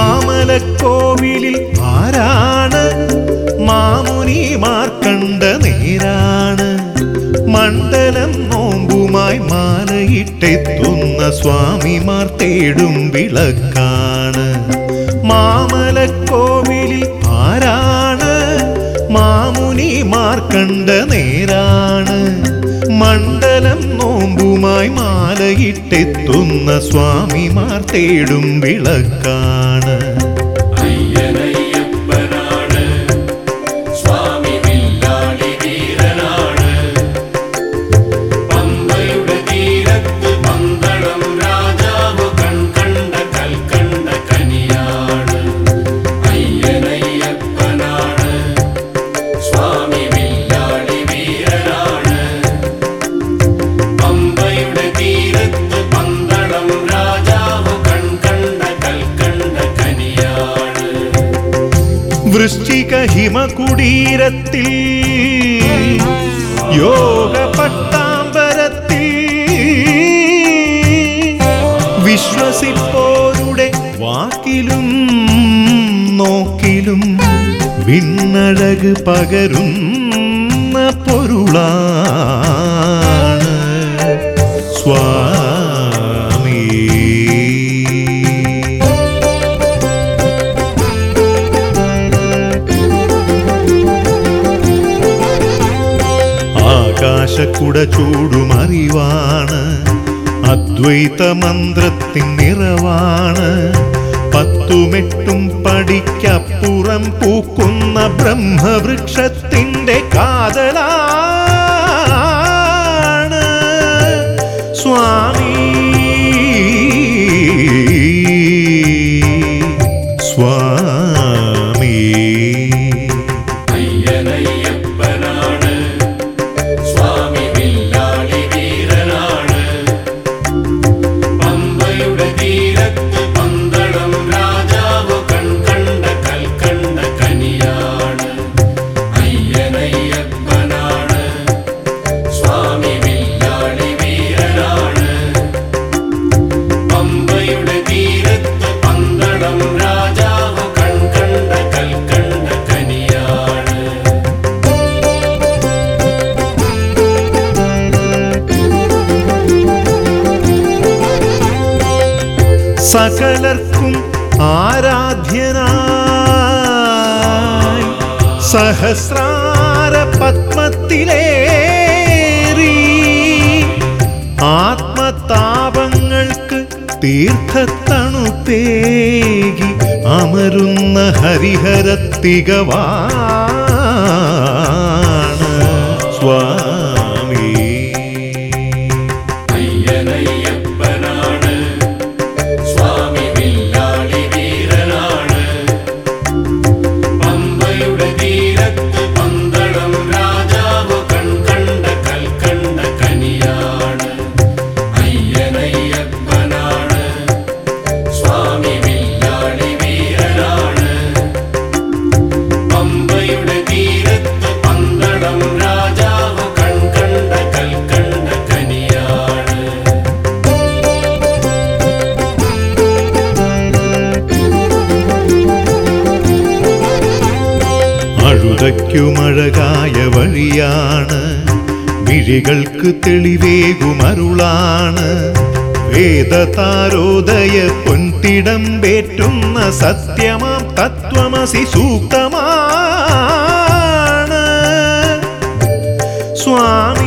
മാമലക്കോവിലിൽ ആരാണ് മാമുനിമാർ കണ്ട നേരാണ് മണ്ഡലം നോമ്പുമായി മാലയിട്ടെത്തുന്ന സ്വാമിമാർ തേടും വിളക്കാണ് മാമലക്കോവിലിൽ ആരാണ് മാമുനിമാർ കണ്ട നേരാണ് മണ്ഡലം നോമ്പുമായി മാലയിട്ടെത്തുന്ന സ്വാമിമാർ തേടും വിളക്കാണ് അയ്യനയ്യപ്പനാണ് സ്വാമി വില്ലാളി വീരനാണ് പമ്പയുടെ തീരത്ത് പന്തളം രാജാവ് കൺകണ്ട കൽക്കണ്ട കനിയാണ് അയ്യനയ്യപ്പനാണ് സ്വാമി വില്ലാളി വീരനാണ് പമ്പയുടെ തീരത്ത് പന്തളം രാജാവ് കൺകണ്ട കൽക്കണ്ട കനിയാണ് വൃശ്ചിക ഹിമകുടീരത്തിൽ യോഗ പട്ടാമ്പരത്തിൽ വിശ്വസിപ്പോരുടെ വാക്കിലും നോക്കിലും വിണ്ണഴക് പകരുന്ന പൊരുളാണ് സ്വാമി ആകാശക്കുട ചൂടുമറിവാണ് അദ്വൈത മന്ത്രത്തിൻ നിറവാണ് പത്തുമെട്ടും പടിക്കപ്പുറം പൂക്കുന്ന ബ്രഹ്മവൃക്ഷത്തിന്റെ കാതലാണ് സ്വാമി സ്വാമി അയ്യനയ്യപ്പനാണ് സ്വാമി വില്ലാളി വീരനാണ് പമ്പയുടെ തീരത്ത് പന്തളം രാജാവ് കൺകണ്ട കൽക്കണ്ട കനിയാണ് അയ്യനയ്യപ്പനാണ് സ്വാമി വില്ലാളി വീരനാണ് പമ്പയുടെ തീരത്ത് പന്തളം രാജാവ് കൺകണ്ട കൽക്കണ്ട കനിയാണ് സകലർക്കും ആരാധ്യനായി സഹസ്രാര പത്മത്തിലേറി ആത്മതാപങ്ങൾക്ക് തീർത്ഥത്തണുപ്പേകി അമരുന്ന ഹരിഹരത്തികവാണ് സ്വാമി അയ്യനയ്യപ്പനാണ് സ്വാമി വില്ലാളി വീരനാണ് പമ്പയുടെ തീരത്ത് പന്തളം രാജാവ് കൺകണ്ട കൽക്കണ്ട കനിയാണ് അയ്യനയ്യപ്പനാണ് സ്വാമി വില്ലാളി വീരനാണ് പമ്പയുടെ തീരത്ത് പന്തളം രാജാവ് കൺകണ്ട കൽക്കണ്ട കനിയാണ് അഴുതയ്ക്കുമഴകായ വഴിയാണ് മിഴികൾക്ക് തെളിവേകുമരുളാണ് വേദതാരോദയ പൊൻതിടം പേറ്റുന്ന സത്യമാം തത്വമസി സൂക്തമാണ് സ്വാമി